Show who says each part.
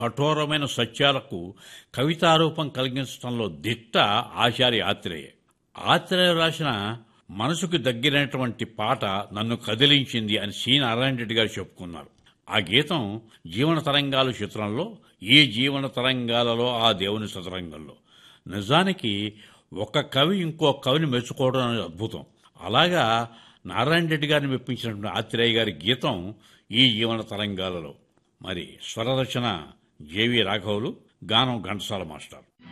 Speaker 1: కఠోరమైన సత్యాలకు కవితారూపం కలిగించడంలో దిట్ట ఆచార్య ఆత్రేయ ఆత్రేయ రాసిన మనసుకు దగ్గరైనటువంటి పాట నన్ను కదిలించింది అని సి నారాయణ రెడ్డి గారు చెప్పుకున్నారు ఆ గీతం జీవన తరంగాలు చిత్రంలో ఈ జీవన తరంగాలలో ఆ దేవుని సతరంగంలో నిజానికి ఒక కవి ఇంకో కవిని మెచ్చుకోవడం అనేది అద్భుతం అలాగా నారాయణ రెడ్డి గారిని మెప్పించినటువంటి ఆత్రేయ గారి గీతం ఈ జీవన తరంగాలలో మరి స్వరరచన జేవి రాఘవులు గానం ఘంటసాల మాస్టర్